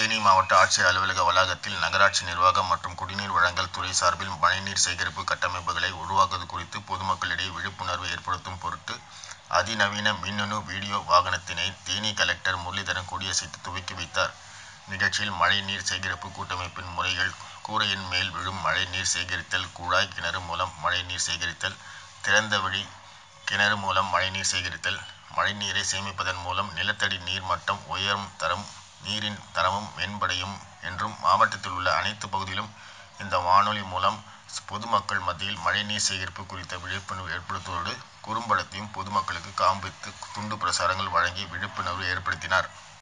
தேனி மாவட்ட ஆட்சியர் அலுவலக வளாகத்தில் நகராட்சி நிர்வாகம் மற்றும் குடிநீர் வழங்கல் துறை சார்பில் மழைநீர் சேகரிப்பு கட்டமைப்புகளை உருவாக்குவது குறித்து பொதுமக்களிடையே விழிப்புணர்வு ஏற்படுத்தும் பொருட்டு அதிநவீன மின்னணு வீடியோ வாகனத்தினை தேனி கலெக்டர் முரளிதரன் கொடியசைத்து துவக்கி வைத்தார். நிகழ்ச்சியில் மழைநீர் சேகரிப்பு கூட்டமைப்பின் முறைகள் கூரையின் மேல் விழும் மழைநீர் சேகரித்தல் குழாய் கிணறு மூலம் மழைநீர் சேகரித்தல் திறந்தவெளி கிணறு மூலம் மழைநீர் சேகரித்தல் மழைநீரை சேமிப்பதன் மூலம் நிலத்தடி நீர் மட்டம் உயரும் தரம் நீரின் தரமும் மேம்படையும் என்றும் மாவட்டத்தில் உள்ள அனைத்து பகுதிகளிலும் இந்த வானொலி மூலம் பொதுமக்கள் மத்தியில் மழைநீர் சேகரிப்பு குறித்த விழிப்புணர்வு ஏற்படுத்துவதோடு குறும்படத்தையும் பொதுமக்களுக்கு காண்பித்து துண்டு பிரசுரங்கள் வழங்கி விழிப்புணர்வு ஏற்படுத்தினார்.